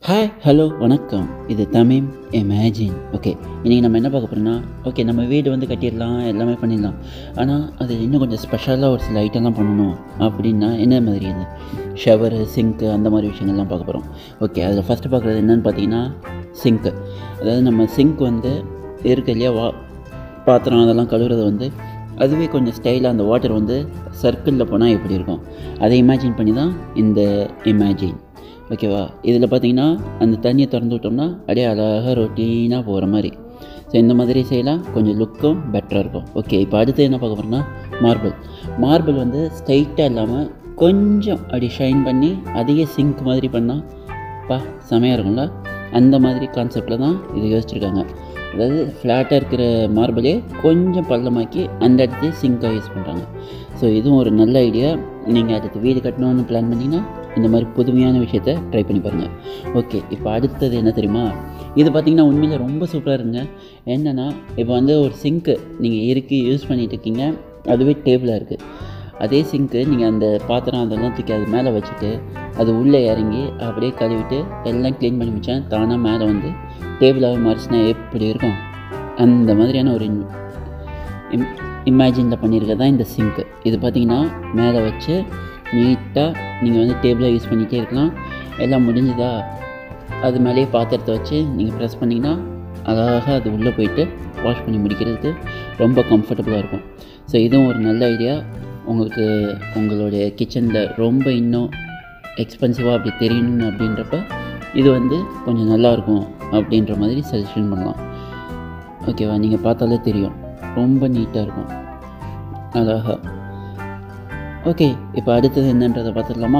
hi hello வணக்கம் இது Tamim imagine okay இன்றைக்கி நம்ம என்ன பார்க்க போகிறோம்னா ஓகே நம்ம வீடு வந்து கட்டிடலாம் எல்லாமே பண்ணிடலாம் ஆனால் அது இன்னும் கொஞ்சம் ஸ்பெஷலாக ஒரு சில ஐட்டம்லாம் பண்ணணும் அப்படின்னா என்ன மாதிரி அது ஷவரு சிங்க்கு அந்த மாதிரி விஷயங்கள்லாம் பார்க்க போகிறோம் ஓகே அதில் ஃபஸ்ட்டு பார்க்குறது என்னென்னு பார்த்தீங்கன்னா சிங்க்கு அதாவது நம்ம சிங்க் வந்து இருக்கு இல்லையா வா பாத்திரம் அதெல்லாம் கழுவுறது வந்து அதுவே கொஞ்சம் ஸ்டைலாக அந்த வாட்டர் வந்து சர்க்கிளில் போனால் எப்படி இருக்கும் அதை இமேஜின் பண்ணி தான் இந்த இமேஜின் ஓகேவா இதில் பார்த்தீங்கன்னா அந்த தண்ணியை திறந்து விட்டோம்னா அப்படியே அழகாக ரொட்டீனாக போகிற மாதிரி ஸோ இந்த மாதிரி செய்யலாம் கொஞ்சம் லுக்கும் பெட்டராக இருக்கும் ஓகே இப்போ அடுத்து என்ன பார்க்க போகிறோம்னா மார்பிள் மார்பிள் வந்து ஸ்ட்ரைட்டாக இல்லாமல் கொஞ்சம் அப்படி ஷைன் பண்ணி அதையே சிங்க் மாதிரி பண்ணால் பா செமையாக இருக்கும்ல அந்த மாதிரி கான்செப்டில் தான் இது யோசிச்சிருக்காங்க அதாவது ஃப்ளாட்டாக இருக்கிற மார்பிளே கொஞ்சம் பள்ளமாக்கி அந்த இடத்தையே சிங்காக யூஸ் பண்ணுறாங்க ஸோ இதுவும் ஒரு நல்ல ஐடியா நீங்கள் அடுத்து வீடு கட்டணும்னு பிளான் பண்ணிங்கன்னா இந்த மாதிரி புதுமையான விஷயத்த ட்ரை பண்ணி பாருங்கள் ஓகே இப்போ அடுத்தது என்ன தெரியுமா இது பார்த்திங்கன்னா உண்மையில் ரொம்ப சூப்பராக இருங்க என்னென்னா இப்போ வந்து ஒரு சிங்க்கு நீங்கள் இறுக்கி யூஸ் பண்ணிகிட்டு இருக்கீங்க அதுவே டேபிளாக இருக்குது அதே சிங்க்கு நீங்கள் அந்த பாத்திரம் அதெல்லாம் தூக்கி அது மேலே வச்சுட்டு அது உள்ளே இறங்கி அப்படியே கழுவிட்டு எல்லாம் க்ளீன் பண்ணி வச்சேன் தானாக மேலே வந்து டேபிளாகவே மாறிச்சுன்னா எப்படி இருக்கும் அந்த மாதிரியான ஒரு இம் இமேஜினில் பண்ணியிருக்கிறது தான் இந்த சிங்க்கு இது பார்த்திங்கன்னா மேலே வச்சு நீட்டாக நீங்கள் வந்து டேபிளை யூஸ் பண்ணிகிட்டே இருக்கலாம் எல்லாம் முடிஞ்சுதா அது மேலேயே பாத்திரத்தை வச்சு நீங்கள் ப்ரெஸ் பண்ணிங்கன்னா அழகாக அது உள்ளே போயிட்டு வாஷ் பண்ணி முடிக்கிறதுக்கு ரொம்ப கம்ஃபர்டபுளாக இருக்கும் ஸோ இதுவும் ஒரு நல்ல ஐடியா உங்களுக்கு உங்களுடைய கிச்சனில் ரொம்ப இன்னும் எக்ஸ்பென்சிவாக அப்படி தெரியணும் அப்படின்றப்ப இது வந்து கொஞ்சம் நல்லாயிருக்கும் அப்படின்ற மாதிரி சஜஷன் பண்ணலாம் ஓகேவா நீங்கள் பார்த்தாலே தெரியும் ரொம்ப நீட்டாக இருக்கும் அழகா ஓகே இப்போ அடுத்தது என்னன்றதை பார்த்துடலாமா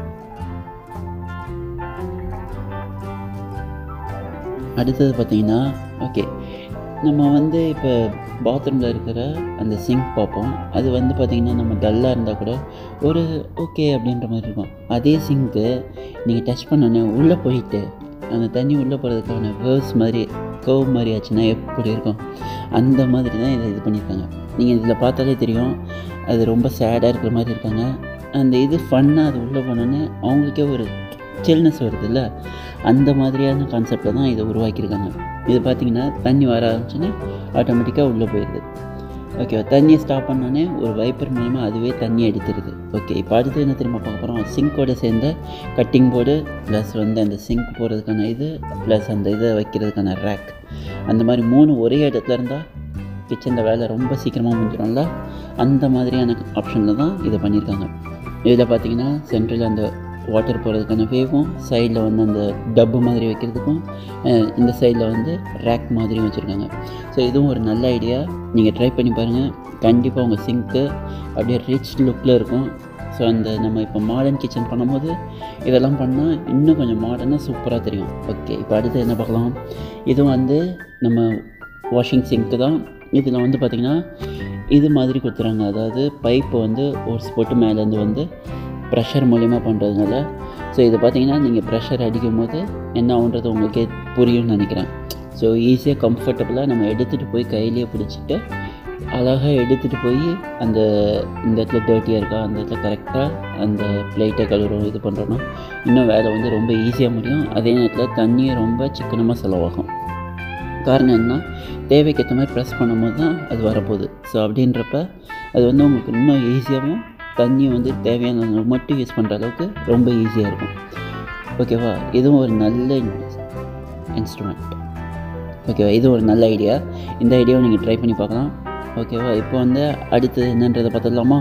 அடுத்தது பார்த்தீங்கன்னா ஓகே நம்ம வந்து இப்போ பாத்ரூமில் இருக்கிற அந்த சிங்க் பார்ப்போம் அது வந்து பார்த்திங்கன்னா நம்ம டல்லாக இருந்தால் கூட ஒரு ஓகே அப்படின்ற மாதிரி இருக்கும் அதே சிங்க்கு நீங்கள் டச் பண்ணோன்னே உள்ளே போயிட்டு அந்த தண்ணி உள்ளே போகிறதுக்கான வேர்ஸ் மாதிரி கர்வ் மாதிரி ஆச்சுன்னா எப்படி இருக்கும் அந்த மாதிரி தான் இதை இது பண்ணியிருக்காங்க நீங்கள் இதில் பார்த்தாலே தெரியும் அது ரொம்ப சேடாக இருக்கிற மாதிரி இருக்காங்க அந்த இது ஃபன்னாக அது உள்ளே போனோன்னே அவங்களுக்கே ஒரு சில்னஸ் வருதுல்ல அந்த மாதிரியான கான்செப்டில் தான் இதை உருவாக்கியிருக்காங்க இது பார்த்திங்கன்னா தண்ணி வர ஆரம்பிச்சோன்னே ஆட்டோமேட்டிக்காக உள்ளே போயிடுது ஓகே தண்ணியை ஸ்டாப் பண்ணோன்னே ஒரு வைப்பர் மூலமாக அதுவே தண்ணி எடுத்துருது ஓகே இப்போ அடுத்து என்ன திரும்ப பார்க்க போகிறோம் சிங்கோட சேர்ந்த கட்டிங் போர்டு ப்ளஸ் வந்து அந்த சிங்க் போகிறதுக்கான இது ப்ளஸ் அந்த இதை வைக்கிறதுக்கான ரேக் அந்த மாதிரி மூணு ஒரே இடத்துல இருந்தால் கிச்சனில் வேலை ரொம்ப சீக்கிரமாக முடிஞ்சிடும்ல அந்த மாதிரியான ஆப்ஷனில் தான் இதை பண்ணியிருக்காங்க இதில் பார்த்தீங்கன்னா சென்ட்ரல் அந்த வாட்டர் போகிறதுக்கான வேவும் சைடில் வந்து அந்த டப்பு மாதிரி வைக்கிறதுக்கும் இந்த சைடில் வந்து ரேக் மாதிரியும் வச்சுருக்காங்க ஸோ இதுவும் ஒரு நல்ல ஐடியா நீங்கள் ட்ரை பண்ணி பாருங்கள் கண்டிப்பாக உங்கள் சிங்க்கு அப்படியே ரிச் லுக்கில் இருக்கும் ஸோ அந்த நம்ம இப்போ மாடர்ன் கிச்சன் பண்ணும்போது இதெல்லாம் பண்ணால் இன்னும் கொஞ்சம் மாடர்னாக சூப்பராக தெரியும் ஓகே இப்போ அடுத்து என்ன பார்க்கலாம் இதுவும் வந்து நம்ம வாஷிங் சிங்க்கு தான் இதில் வந்து பார்த்திங்கன்னா இது மாதிரி கொடுத்துறாங்க அதாவது பைப்பை வந்து ஒரு ஸ்பொட்டு மேலேருந்து வந்து ப்ரெஷர் மூலிமா பண்ணுறதுனால ஸோ இது பார்த்திங்கன்னா நீங்கள் ப்ரெஷர் அடிக்கும் போது என்ன ஆகுன்றது உங்களுக்கே புரியும்னு நினைக்கிறேன் ஸோ ஈஸியாக கம்ஃபர்டபுளாக நம்ம எடுத்துகிட்டு போய் கையிலேயே பிடிச்சிட்டு அழகாக எடுத்துகிட்டு போய் அந்த இந்த இடத்துல டேர்ட்டியாக இருக்கா அந்த இடத்துல கரெக்டாக அந்த பிளேட்டை கழுவுறோம் இது பண்ணுறோன்னா இன்னும் வேலை வந்து ரொம்ப ஈஸியாக முடியும் அதே நேரத்தில் தண்ணியை ரொம்ப சிக்கனமாக செலவாகும் காரணம் என்ன தேவைக்கு ஏற்ற மாதிரி ப்ரெஸ் பண்ணும்போது தான் அது வரப்போகுது ஸோ அப்படின்றப்ப அது வந்து உங்களுக்கு இன்னும் ஈஸியாகவும் தண்ணி வந்து தேவையான மட்டும் யூஸ் பண்ணுற அளவுக்கு ரொம்ப ஈஸியாக இருக்கும் ஓகேவா இதுவும் ஒரு நல்ல இன்ஸ்ட்ருமெண்ட் ஓகேவா இது ஒரு நல்ல ஐடியா இந்த ஐடியாவை நீங்கள் ட்ரை பண்ணி பார்க்கலாம் ஓகேவா இப்போ வந்து அடுத்தது என்னன்றதை பார்த்துடலாமா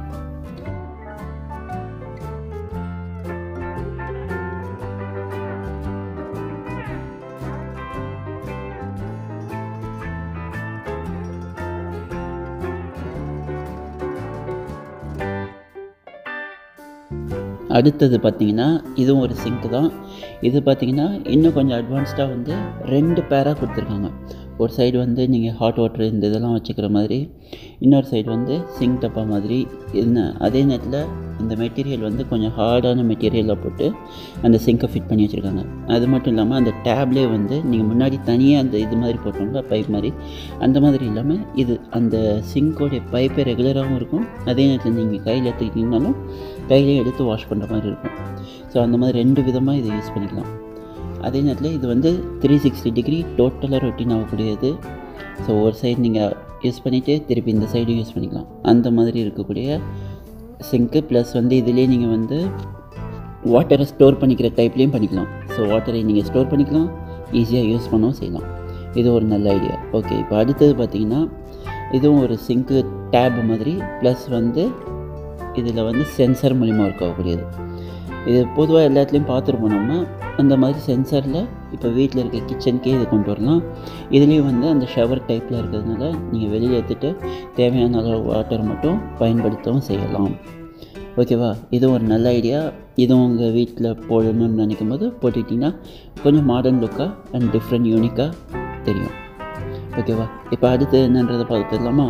அடுத்தது பார்த்திங்கன்னா இதுவும் ஒரு சிங்க் தான் இது பார்த்திங்கன்னா இன்னும் கொஞ்சம் அட்வான்ஸ்டாக வந்து ரெண்டு பேராக கொடுத்துருக்காங்க ஒரு சைடு வந்து நீங்கள் ஹாட் வாட்டர் இந்த இதெல்லாம் வச்சுக்கிற மாதிரி இன்னொரு சைடு வந்து சிங்க் டப்பா மாதிரி என்ன அதே நேரத்தில் இந்த மெட்டீரியல் வந்து கொஞ்சம் ஹார்டான மெட்டீரியலாக போட்டு அந்த சிங்கை ஃபிட் பண்ணி வச்சுருக்காங்க அது மட்டும் இல்லாமல் அந்த டேப்லேயே வந்து நீங்கள் முன்னாடி தனியாக அந்த இது மாதிரி போட்டோம்ல பைப் மாதிரி அந்த மாதிரி இல்லாமல் இது அந்த சிங்கோடைய பைப்பே ரெகுலராகவும் இருக்கும் அதே நேரத்தில் நீங்கள் கையில் எடுத்துக்கிட்டிங்கனாலும் கையிலே எடுத்து வாஷ் பண்ணுற மாதிரி இருக்கும் ஸோ அந்த மாதிரி ரெண்டு விதமாக இதை யூஸ் பண்ணிக்கலாம் அதே நேரத்தில் இது வந்து த்ரீ சிக்ஸ்டி டிகிரி டோட்டலாக ரொட்டீன் ஆகக்கூடியது ஸோ ஒரு சைடு நீங்கள் யூஸ் பண்ணிவிட்டு திருப்பி இந்த சைடு யூஸ் பண்ணிக்கலாம் அந்த மாதிரி இருக்கக்கூடிய சிங்க்கு ப்ளஸ் வந்து இதுலேயே நீங்கள் வந்து வாட்டரை ஸ்டோர் பண்ணிக்கிற டைப்லேயும் பண்ணிக்கலாம் ஸோ வாட்டரை நீங்கள் ஸ்டோர் பண்ணிக்கலாம் ஈஸியாக யூஸ் பண்ணவும் செய்யலாம் இது ஒரு நல்ல ஐடியா ஓகே இப்போ அடுத்தது பார்த்தீங்கன்னா இதுவும் ஒரு சிங்க்கு டேப் மாதிரி ப்ளஸ் வந்து இதில் வந்து சென்சர் மூலிமா ஒர்க் ஆகக்கூடியது இது பொதுவாக எல்லாத்துலேயும் பார்த்துருப்போம் நம்ம அந்த மாதிரி சென்சரில் இப்போ வீட்டில் இருக்க கிச்சனுக்கே இது கொண்டு வரலாம் இதுலேயும் வந்து அந்த ஷவர் டைப்பில் இருக்கிறதுனால நீங்கள் வெளியில் எடுத்துகிட்டு தேவையான அளவு வாட்டர் மட்டும் பயன்படுத்தவும் செய்யலாம் ஓகேவா இது ஒரு நல்ல ஐடியா இதுவும் உங்கள் வீட்டில் போடணும்னு நினைக்கும் போது போட்டுக்கிட்டிங்கன்னா கொஞ்சம் மாடர்ன் லுக்காக அண்ட் டிஃப்ரெண்ட் யூனிக்காக தெரியும் ஓகேவா இப்போ அடுத்து என்னன்றதை பார்த்துடலாமா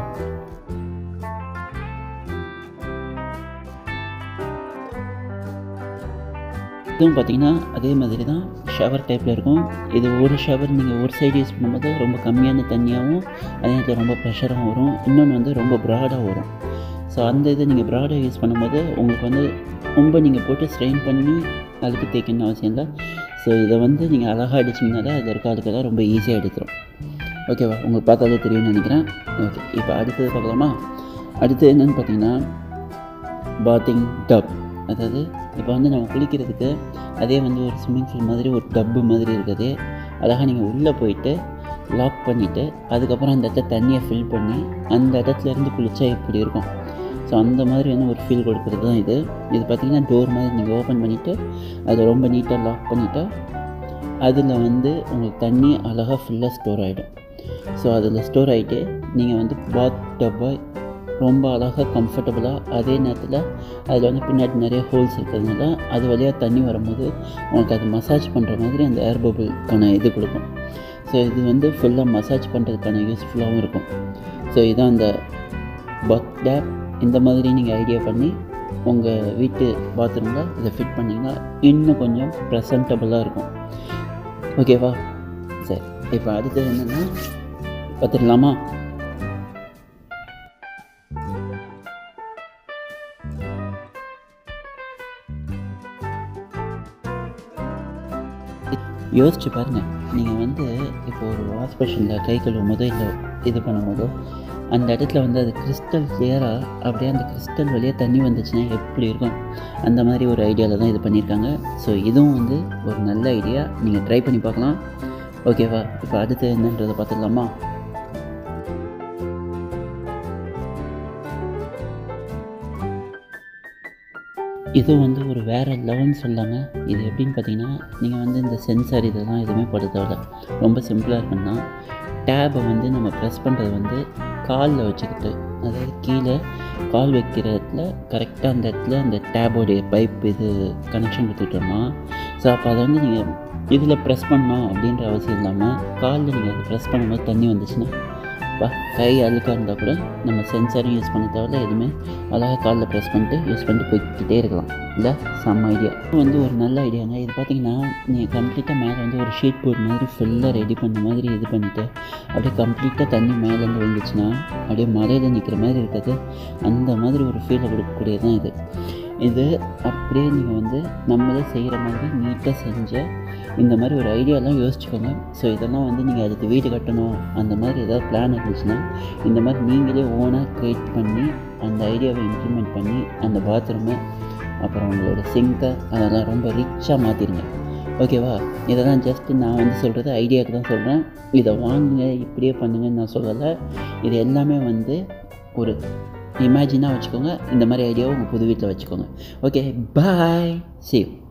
இதுவும் பார்த்தீங்கன்னா அதே மாதிரி தான் ஷவர் டைப்பில் இருக்கும் இது ஒரு ஷவர் நீங்கள் ஒரு சைடு யூஸ் பண்ணும்போது ரொம்ப கம்மியான தண்ணியாகவும் அதே நேரத்தில் ரொம்ப ப்ரெஷராகவும் வரும் இன்னொன்று வந்து ரொம்ப ப்ராடாக வரும் ஸோ அந்த இதை நீங்கள் ப்ராடாக யூஸ் பண்ணும்போது உங்களுக்கு வந்து ரொம்ப நீங்கள் போட்டு ஸ்ட்ரெயின் பண்ணி அழுக்கு தேய்க்கணும்னு அவசியம் இல்லை ஸோ இதை வந்து நீங்கள் அழகாக அடிச்சிங்கனாலே அதில் இருக்க அழுக்கெல்லாம் ரொம்ப ஈஸியாக எடுத்துரும் ஓகேவா உங்களுக்கு பார்த்தாலே தெரியும்னு நினைக்கிறேன் ஓகே இப்போ அடுத்தது பார்க்கலாமா அடுத்து என்னென்னு பார்த்தீங்கன்னா பாத்திங் டப் அதாவது இப்போ வந்து நம்ம குளிக்கிறதுக்கு அதே வந்து ஒரு ஸ்விம்மிங் பூல் மாதிரி ஒரு டப்பு மாதிரி இருக்குது அழகாக நீங்கள் உள்ளே போயிட்டு லாக் பண்ணிவிட்டு அதுக்கப்புறம் அந்த இடத்துல தண்ணியை ஃபில் பண்ணி அந்த இடத்துலேருந்து குளித்தா எப்படி இருக்கும் ஸோ அந்த மாதிரி வந்து ஒரு ஃபீல் கொடுக்குறது தான் இது இது பார்த்திங்கன்னா டோர் மாதிரி நீங்கள் ஓப்பன் பண்ணிவிட்டு அதை ரொம்ப நீட்டாக லாக் பண்ணிட்டா அதில் வந்து உங்களுக்கு தண்ணி அழகாக ஃபுல்லாக ஸ்டோர் ஆகிடும் ஸோ அதில் ஸ்டோர் ஆகிட்டு நீங்கள் வந்து பாத் டப்பை ரொம்ப அழகாக கம்ஃபர்டபுளாக அதே நேரத்தில் அதில் வந்து பின்னாடி நிறைய ஹோல்ஸ் இருக்கிறதுனால அது வழியாக தண்ணி வரும்போது உங்களுக்கு அது மசாஜ் பண்ணுற மாதிரி அந்த ஏர் பபுள்கான இது கொடுக்கும் ஸோ இது வந்து ஃபுல்லாக மசாஜ் பண்ணுறதுக்கான யூஸ்ஃபுல்லாகவும் இருக்கும் ஸோ இதான் அந்த பத் டேப் இந்த மாதிரி நீங்கள் ஐடியா பண்ணி உங்கள் வீட்டு பாத்ரூமில் இதை ஃபிட் பண்ணிங்கன்னா இன்னும் கொஞ்சம் ப்ரெசன்டபுளாக இருக்கும் ஓகேவா சரி இப்போ அடுத்தது என்னென்னா பார்த்துடலாமா யோசிச்சு பாருங்கள் நீங்கள் வந்து இப்போ ஒரு வாஷ் பேஷனில் கை கழுவும் போதோ இல்லை இது பண்ணும்போதோ அந்த இடத்துல வந்து அது கிறிஸ்டல் கிளியராக அப்படியே அந்த கிறிஸ்டல் வழியாக தண்ணி வந்துச்சுன்னா எப்படி இருக்கும் அந்த மாதிரி ஒரு ஐடியாவில் தான் இது பண்ணியிருக்காங்க ஸோ இதுவும் வந்து ஒரு நல்ல ஐடியா நீங்கள் ட்ரை பண்ணி பார்க்கலாம் ஓகேவா இப்போ அடுத்து என்னன்றதை பார்த்துடலாமா இது வந்து ஒரு வேறு லெவல்னு சொல்லாங்க இது எப்படின்னு பார்த்தீங்கன்னா நீங்கள் வந்து இந்த சென்சார் இதெல்லாம் எதுவுமே போட தேவையில்ல ரொம்ப சிம்பிளாக இருக்குன்னா டேபை வந்து நம்ம ப்ரெஸ் பண்ணுறது வந்து காலில் வச்சுக்கிட்டு அதாவது கீழே கால் வைக்கிற இடத்துல கரெக்டாக அந்த இடத்துல அந்த டேபோடைய பைப் இது கனெக்ஷன் கொடுத்துட்டோம்னா ஸோ அப்போ அதை வந்து நீங்கள் இதில் ப்ரெஸ் பண்ணோம் அப்படின்ற அவசியம் இல்லாமல் காலில் நீங்கள் அதை ப்ரெஸ் பண்ணும்போது தண்ணி வந்துச்சுன்னா பா கை அழுக்காக இருந்தால் கூட நம்ம சென்சாரும் யூஸ் பண்ண தேவையில்ல எதுவுமே அழகாக காலில் ப்ரெஸ் பண்ணிட்டு யூஸ் பண்ணிட்டு போய்கிட்டே இருக்கலாம் இல்லை செம்ம ஐடியா இது வந்து ஒரு நல்ல ஐடியாங்க இது பார்த்தீங்கன்னா நீங்கள் கம்ப்ளீட்டாக மேலே வந்து ஒரு ஷீட் போர்ட் மாதிரி ஃபுல்லாக ரெடி பண்ண மாதிரி இது பண்ணிவிட்டு அப்படியே கம்ப்ளீட்டாக தண்ணி மேலேருந்து விழுந்துச்சுன்னா அப்படியே மலையில் நிற்கிற மாதிரி இருக்காது அந்த மாதிரி ஒரு ஃபீலை கொடுக்கக்கூடியது தான் இது இது அப்படியே நீங்கள் வந்து நம்மளே செய்கிற மாதிரி நீட்டாக செஞ்ச இந்த மாதிரி ஒரு ஐடியாலாம் யோசிச்சுக்கோங்க ஸோ இதெல்லாம் வந்து நீங்கள் அதுக்கு வீடு கட்டணும் அந்த மாதிரி ஏதாவது பிளான் இருந்துச்சுன்னா இந்த மாதிரி நீங்களே ஓனாக க்ரியேட் பண்ணி அந்த ஐடியாவை இம்ப்ளிமெண்ட் பண்ணி அந்த பாத்ரூமை அப்புறம் உங்களோட சிங்கை அதெல்லாம் ரொம்ப ரிச்சாக மாற்றிடுங்க ஓகேவா இதெல்லாம் ஜஸ்ட்டு நான் வந்து சொல்கிறது ஐடியாவுக்கு தான் சொல்கிறேன் இதை வாங்குங்க இப்படியே பண்ணுங்கன்னு நான் சொல்லலை இது எல்லாமே வந்து ஒரு இமேஜினாக வச்சுக்கோங்க இந்த மாதிரி ஐடியாவை உங்கள் புது வீட்டில் வச்சுக்கோங்க ஓகே பாய் see you